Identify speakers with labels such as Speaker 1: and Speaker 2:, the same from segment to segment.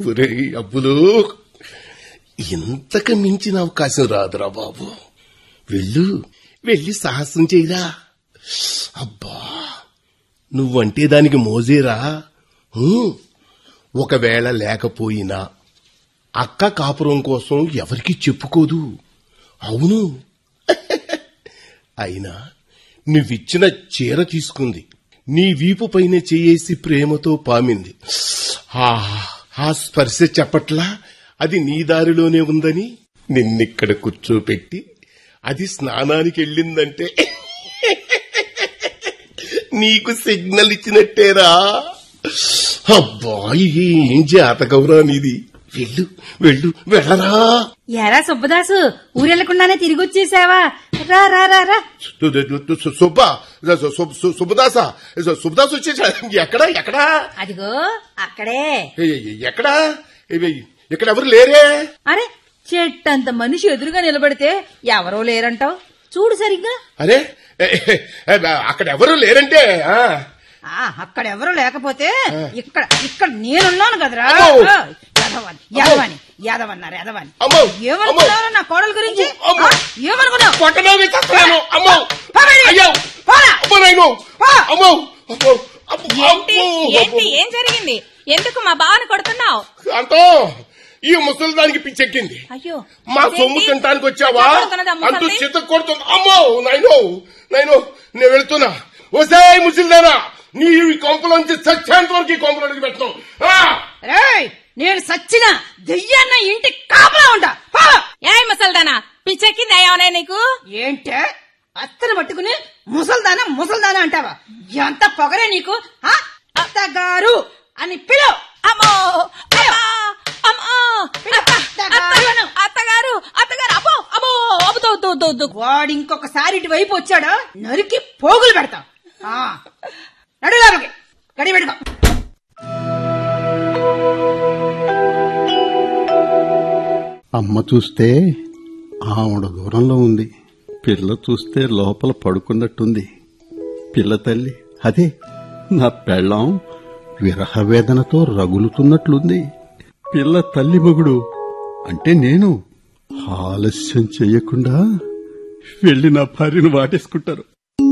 Speaker 1: ఒరేయ్ అబ్బులు ఇంతకు మించిన అవకాశం రాదురా బాబు వెళ్ళు వెళ్ళి సాహసం చేయరా అబ్బా నువ్వంటే దానికి మోజేరా హూ, ఒకవేళ లేకపోయినా అక్క కాపురం కోసం ఎవరికి చెప్పుకోదు అవును అయినా నువ్విచ్చిన చీర తీసుకుంది నీ వీపు పైన చేయేసి ప్రేమతో పామింది ఆ ఆ స్పర్శ చెప్పట్లా అది నీ దారిలోనే ఉందని నిన్నిక్కడ కూర్చోపెట్టి అది స్నానానికి వెళ్ళిందంటే నీకు సిగ్నల్ ఇచ్చినట్టేరా అబ్బా ఏం జాతకవురా నీది వెళ్ళు వెళ్ళు వెళ్ళరా
Speaker 2: ఎరా సుబ్బదాసు ఊరెళ్లకుండానే తిరిగి వచ్చేసావా రా రా రా రా
Speaker 1: సుబ్బా సుబ్బదాస సుబ్బదాస్ వచ్చేసా ఎక్కడా ఎక్కడా
Speaker 2: అదిగో అక్కడే
Speaker 1: ఏ- ఏ- ఎక్కడా ఏ- ఇక్కడ ఎవరు లేరే
Speaker 2: అరే చెట్టంత మనిషి ఎదురుగా నిలబడితే ఎవరో లేరంటావు చూడు సరిగ్గా
Speaker 1: అరే ఏ- ఏ- అక్కడ ఎవరు లేరంటే ఆ.
Speaker 2: ఆ అక్కడ ఎవరు లేకపోతే ఇక్కడ ఇక్కడ నేనున్నాను కదరా
Speaker 1: అమ్మో!
Speaker 2: ఆ, యాదవాని యాదవాని యాదవన్నారు యాదవాని
Speaker 1: అమ్మో!
Speaker 2: ఏమనుకున్నావు నా కోడల గురించి
Speaker 1: అమ్మో!
Speaker 2: ఆ, ఏమనుకున్నావు
Speaker 1: కొట్టడానికి చస్తున్నాను అమ్మో
Speaker 2: పోమరి!
Speaker 1: అయ్యో
Speaker 2: పోరా!
Speaker 1: అమ్మో నాయను
Speaker 2: పో!
Speaker 1: అమ్మో అమ్మో అమ్మో,
Speaker 3: ఏంటి
Speaker 1: అమ్మో,
Speaker 3: ఏంటి ఏం జరిగింది ఎందుకు మా బావని కొడుతున్నావు
Speaker 1: అంతో ఈ ముసలి దానికి పిచ్చెక్కింది
Speaker 3: అయ్యో
Speaker 1: మా
Speaker 3: అదేంటి?
Speaker 1: సొమ్ము తినడానికి వచ్చావా
Speaker 3: చెప్పడుతున్నదా ముసల్ది?
Speaker 1: అంటూ చిత్త కొడుతున్నా అమ్మో నైను నైను నేను వెళ్తున్నా వసే ముసలిదానా నీ కొంపలోంచి సత్యాంత వరకు ఈ కొంపలు అడిగి పెట్టను
Speaker 2: రేయ్ నేను సచ్చిన దెయ్యాన్న ఇంటి కాపలా ఉంటా పో!
Speaker 3: ఏయ్ ముసల్దానా పిచ్చెక్కింది ఏమనే నీకు
Speaker 2: ఏంటే అత్తను పట్టుకుని ముసల్దానా ముసల్దానా అంటావా ఎంత పొగరే నీకు ఆ? అత్తగారు అని పిలువు
Speaker 3: అమ్మో అమ్మా, అమ్మా, అత్త,
Speaker 2: అత్తగారు.
Speaker 3: అత్త, అత్తగారు అత్తగారు అమ్మో అమ్మో అబ్బో, వద్దు, వద్దు, వద్దు.
Speaker 2: వాడు ఇంకొకసారి ఇటువైపు వచ్చాడో నరికి పోగులు పెడతాం ఆ, నడు లోపలికి గడి పెట్టుకో
Speaker 4: అమ్మ చూస్తే ఆవిడ దూరంలో ఉంది పిల్ల చూస్తే లోపల పడుకున్నట్టుంది పిల్ల తల్లి అదే నా పెళ్ళాం విరహ వేదనతో రగులుతున్నట్లుంది పిల్ల తల్లి మగుడు అంటే నేను ఆలస్యం చెయ్యకుండా వెళ్లి నా భార్యను వాటేసుకుంటారు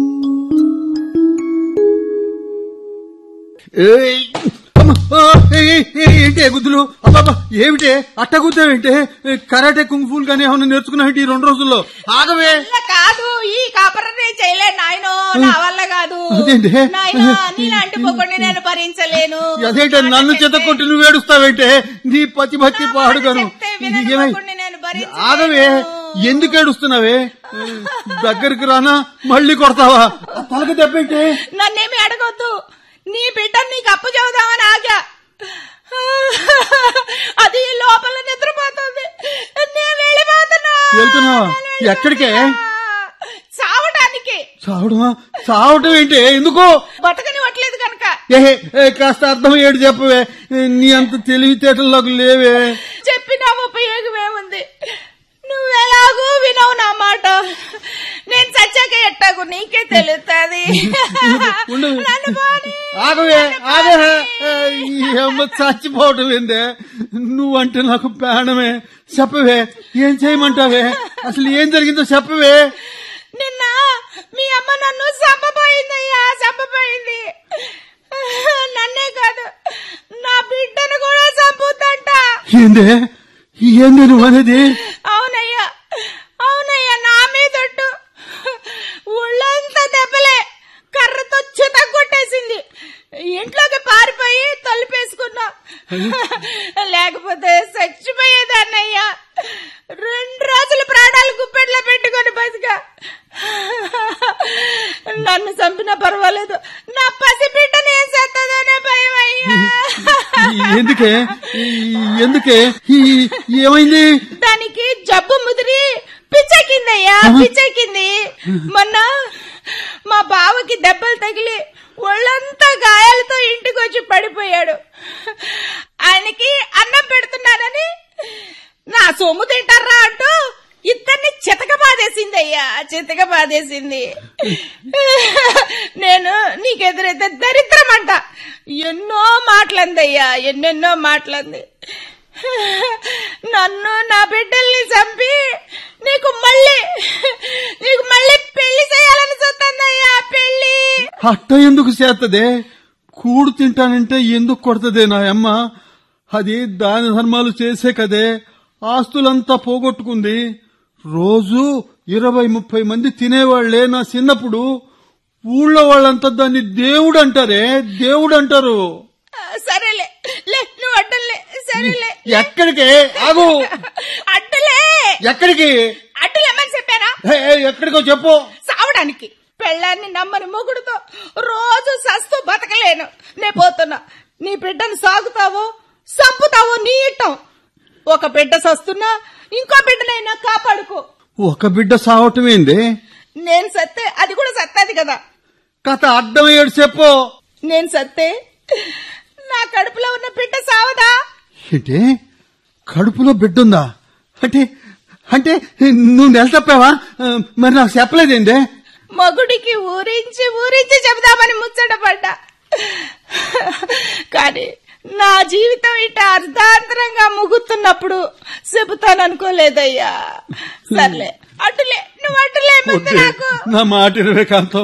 Speaker 4: ఏయ్! అమ్మ! ఆ! ఏయ్, ఏయ్, ఏయ్, ఏంటి గుద్దులు అబ్బాబా ఏమిటే అట్ట గుద్దావేంటే కరాటే కుంఫూల్ గానీ ఏమన్నా నేర్చుకున్నావేంటి ఈ రెండు రోజుల్లో ఆగవే
Speaker 3: వల్ల కాదు ఈ కాపరం నేను చేయలేను నాయనో నా వల్ల కాదు
Speaker 4: అదేంటి?
Speaker 3: నాయనా నేను అంటుకోకుండా నేను భరించలేను
Speaker 4: అదేంటే నన్ను చేత కొట్టి నువ్వు ఏడుస్తావేంటే నీ పతి భక్తి
Speaker 3: నా మాట
Speaker 4: పాడుగాను
Speaker 3: చెప్తే వినను
Speaker 4: ఏమై
Speaker 3: అనుకోండి, నేను భరించలేను.
Speaker 4: ఆగవే ఎందుకు ఏడుస్తున్నావే దగ్గరికి రానా మళ్ళీ కొడతావా తలకి దెబ్బేంటే
Speaker 3: నన్నేమి అడగొద్దు నీ బిడ్డ నీకు అప్పు చెబుదామని ఆగా అది లోపల నిద్రపోతుంది నేను వెళ్ళిపోతున్నా
Speaker 4: వెళ్తున్నావా? ఎక్కడికే?
Speaker 3: చావడానికి
Speaker 4: చావడమా చావటం ఏంటి ఎందుకు
Speaker 3: బతకనివ్వట్లేదు కనుక
Speaker 4: ఏహే ఏ, కాస్త అర్థం ఏడు చెప్పవే నీ అంత తెలివితేటల్లోకి లేవే
Speaker 3: చెప్పినా ఉపయోగం ఏముంది నువ్వెలాగూ వినవు నా మాట నేను చచ్చాక ఎట్టాగు నీకే తెలుస్తుంది
Speaker 4: ఉండు.
Speaker 3: నన్ను పోనీ.
Speaker 4: ఆగవే ఆగవే ఏ, ఈ అమ్మ చచ్చిపోవటం ఏందే నువ్వంటే నాకు ప్రాణమే చెప్పవే ఏం చేయమంటావే అసలు ఏం జరిగిందో చెప్పవే
Speaker 3: నిన్న మీ అమ్మ నన్ను చంపబోయిందయ్యా చంపబోయింది నన్నే కాదు నా బిడ్డను కూడా చంపుద్దంట
Speaker 4: ఏందే ఏందే నువ్వు అనేది
Speaker 3: అవునయ్యా అవునయ్యా నా మీదొట్టు ఒళ్ళంతా దెబ్బలే కర్రతో చిత కొట్టేసింది ఇంట్లోకి పారిపోయి తలుపేసుకున్నా లేకపోతే చచ్చిపోయేదాన్నయ్యా రెండు రోజులు ప్రాణాలు గుప్పెట్లో పెట్టుకొని బతికా నన్ను చంపినా పర్వాలేదు నా పసి బిడ్డని ఏం చేస్తుందనే భయం అయ్యా
Speaker 4: ఎందుకే ఈ- ఎందుకే ఈ- ఏమైంది
Speaker 3: దానికి జబ్బు ముదిరి పిచ్చెక్కిందయ్యా పిచ్చెక్కింది మొన్న మా బావకి దెబ్బలు తగిలి ఒళ్ళంతా గాయాలతో ఇంటికి వచ్చి పడిపోయాడు ఆయనకి అన్నం పెడుతున్నానని నా సొమ్ము తింటారా అంటూ ఇద్దరిని చితక బాధేసిందయ్యా చితక బాధేసింది నేను నీకెదురైతే దరిద్రం అంట ఎన్నో మాటలందయ్యా ఎన్నెన్నో మాటలంది నన్ను నా బిడ్డల్ని చంపి నీకు మళ్ళీ నీకు మళ్ళీ పెళ్లి చేయాలని చూస్తుందయ్యా పెళ్లి
Speaker 4: అట్ట ఎందుకు చేస్తదే కూడు తింటానంటే ఎందుకు కొడతదే నా అమ్మ అది దాన ధర్మాలు చేసే కదే ఆస్తులంతా పోగొట్టుకుంది రోజు ఇరవై ముప్పై మంది తినేవాళ్లే నా చిన్నప్పుడు ఊళ్ళో వాళ్ళంతా దాన్ని దేవుడు అంటారే దేవుడు అంటారు
Speaker 3: ఆ, సరేలే లే నువ్వు అడ్డలే సరేలే
Speaker 4: ఎక్కడికి ఆగు
Speaker 3: అడ్డలే
Speaker 4: ఎక్కడికి
Speaker 3: అడ్డలేమని చెప్పారా
Speaker 4: హే, హే, ఎక్కడికో చెప్పు
Speaker 3: సావడానికి పెళ్ళాన్ని నమ్మని మొగుడుతో రోజు సస్తూ బతకలేను నే పోతున్నా నీ బిడ్డను సాగుతావో సంపుతావో నీ ఇట్టం ఒక బిడ్డ సస్తున్నా ఇంకో బిడ్డనైనా కాపాడుకో
Speaker 4: ఒక బిడ్డ సావటమేంది
Speaker 3: నేను సత్తే అది కూడా సత్తది కదా
Speaker 4: కథ అడ్డమయ్యాడు చెప్పు
Speaker 3: నేను సత్తే నా కడుపులో ఉన్న బిడ్డ సావదా
Speaker 4: ఏంటి కడుపులో బిడ్డుందా అంటే అంటే నువ్వు నెల తప్పావా ఆ, మరి నాకు చెప్పలేదేంటే
Speaker 3: మగుడికి ఊరించి ఊరించి చెబుదామని ముచ్చటపడ్డా కానీ నా జీవితం ఇట అర్ధాంతరంగా ముగుతున్నప్పుడు చెబుతాననుకోలేదయ్యా సర్లే అటులే నువ్వు అటులే ముందు నాకు
Speaker 4: నా మాట ఇరవై కాంతం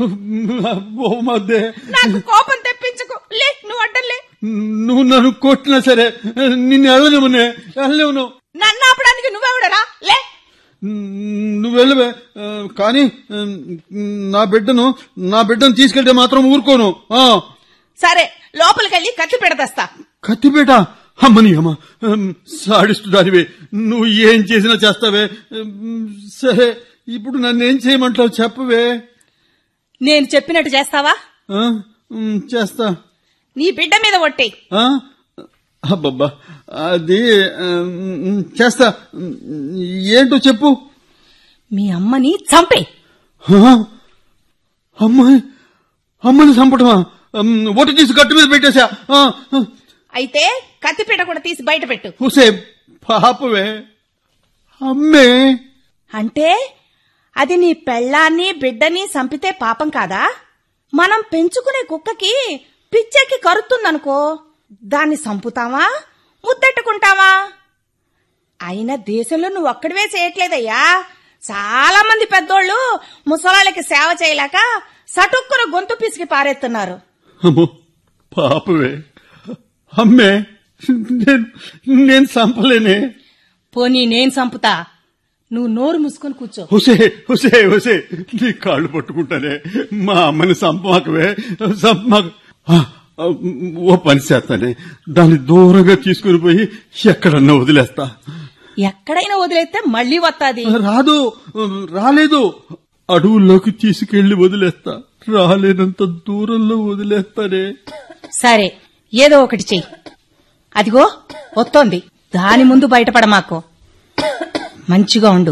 Speaker 4: ఓ మధ్య
Speaker 3: నాకు కోపం తెప్పించుకో లే నువ్వు అడ్డలే
Speaker 4: నువ్వు నన్ను కొట్టినా సరే నిన్ను వెళ్ళనివ్వనే వెళ్ళనివ్వను
Speaker 3: నన్ను ఆపడానికి నువ్వెవడరా లే
Speaker 4: నువ్వు వెళ్ళవే ఆ, కానీ ఆ, నా బిడ్డను నా బిడ్డను తీసుకెళ్తే మాత్రం ఊరుకోను ఆ
Speaker 3: సరే లోపలికెళ్ళి కత్తి పెడదస్తా
Speaker 4: కత్తిపేట అమ్మని అమ్మ సాడిస్తు దానివే నువ్వు ఏం చేసినా చేస్తావే ఉమ్, సరే ఇప్పుడు నన్ను ఏం చేయమంటావు చెప్పవే
Speaker 3: నేను చెప్పినట్టు చేస్తావా
Speaker 4: ఆ? ఉమ్, చేస్తా
Speaker 3: నీ బిడ్డ మీద ఒట్టేయి
Speaker 4: ఆ? అబ్బబ్బా అది ఉమ్, చేస్తా ఉమ్, ఏంటో చెప్పు
Speaker 3: మీ అమ్మని చంపే
Speaker 4: ఆ? అమ్మాయి అమ్మని చంపటమా ఉమ్, ఒట్టు తీసి గట్టు మీద పెట్టేశా ఆ, ఆ.
Speaker 3: అయితే కత్తిపీట కూడా తీసి బయట పెట్టు
Speaker 4: హుసే పాపవే అమ్మే
Speaker 3: అంటే అది నీ పెళ్ళాన్ని బిడ్డని చంపితే పాపం కాదా మనం పెంచుకునే కుక్కకి పిచ్చెక్కి కరుతుందనుకో దాన్ని చంపుతావా ముద్దెట్టుకుంటావా అయినా దేశంలో నువ్వు ఒక్కడివే చేయట్లేదయ్యా చాలా మంది పెద్దోళ్ళు ముసలాళ్ళకి సేవ చేయలేక సటుక్కున గొంతు పిసికి పారేస్తున్నారు
Speaker 4: అమ్మో పాపవే అమ్మే నేను నేను చంపలేనే
Speaker 3: పోనీ నేను చంపుతా నువ్వు నోరు మూసుకొని కూర్చో
Speaker 4: హుసే హుసే హుసే నీ కాళ్ళు పట్టుకుంటానే మా అమ్మని చంపమాకవే చంపమాక ఆ, ఆ, ఓ పని చేస్తానే దాన్ని దూరంగా తీసుకుని పోయి ఎక్కడన్నా వదిలేస్తా
Speaker 3: ఎక్కడైనా వదిలేస్తే మళ్ళీ వస్తాది
Speaker 4: రాదు రాలేదు అడవుల్లోకి తీసుకెళ్లి వదిలేస్తా రాలేనంత దూరంలో వదిలేస్తానే
Speaker 3: సరే ఏదో ఒకటి చెయ్యి అదిగో వస్తోంది దాని ముందు బయటపడ మాకు మంచిగా ఉండు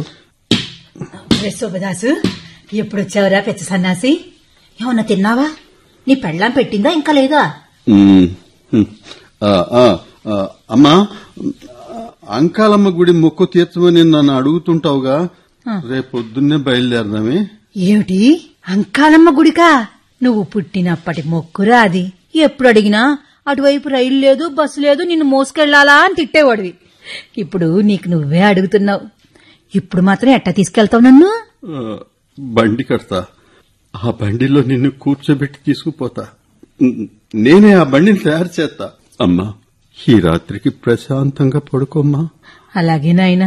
Speaker 2: రే శోభదాసు ఎప్పుడు వచ్చావురా పెచ్చ సన్నాసి ఏమన్నా తిన్నావా నీ పెళ్ళాం పెట్టిందా ఇంకా లేదా
Speaker 4: ఉమ్, ఉమ్. ఆ, ఆ, ఆ, అమ్మా అంకాలమ్మ గుడి మొక్కు తీర్చమని నన్ను అడుగుతుంటావుగా రేపొద్దున్నే బయలుదేరదామే
Speaker 2: ఏమిటి అంకాలమ్మ గుడికా నువ్వు పుట్టినప్పటి మొక్కురా అది ఎప్పుడు అడిగినా అటువైపు రైలు లేదు బస్సు లేదు నిన్ను మోసుకెళ్లాలా అని తిట్టేవాడివి ఇప్పుడు నీకు నువ్వే అడుగుతున్నావు ఇప్పుడు మాత్రం ఎట్టా తీసుకెళ్తావు నన్ను
Speaker 4: ఆ, బండి కడతా ఆ బండిలో నిన్ను కూర్చోబెట్టి తీసుకుపోతా ఉమ్, నేనే ఆ బండిని తయారు చేస్తా అమ్మా ఈ రాత్రికి ప్రశాంతంగా పడుకోమ్మా
Speaker 2: అలాగే నాయనా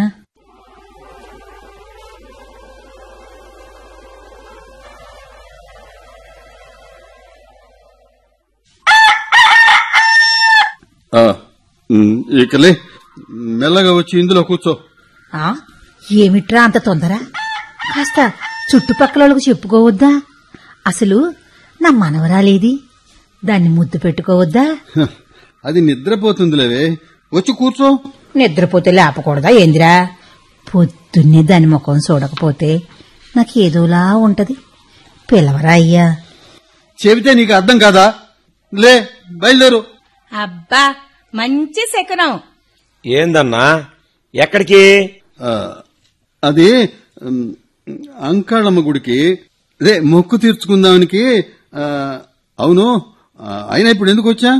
Speaker 4: ఆ, ఉమ్, ఇకలే మెల్లగా వచ్చి ఇందులో కూర్చో
Speaker 2: ఆ ఏమిట్రా అంత తొందర కాస్త చుట్టుపక్కల వాళ్ళకు చెప్పుకోవద్దా అసలు నా మనవరాలేది దాన్ని ముద్దు పెట్టుకోవద్దా
Speaker 4: హ, అది నిద్రపోతుందిలేవే వచ్చి కూర్చో
Speaker 2: నిద్రపోతే లేపకూడదా ఏందిరా పొద్దున్నే దాని ముఖం చూడకపోతే నాకు ఏదోలా ఉంటది పిలవరా అయ్యా
Speaker 4: చెబితే నీకు అర్థం కాదా లే బయలుదేరు
Speaker 3: అబ్బా మంచి శకునం
Speaker 5: ఏందన్నా ఎక్కడికి
Speaker 4: ఆ, అది ఉమ్, అంకాళమ్మ గుడికి అదే మొక్కు తీర్చుకుందానికి ఆ, అవును ఆ, అయినా ఇప్పుడు ఎందుకు వచ్చా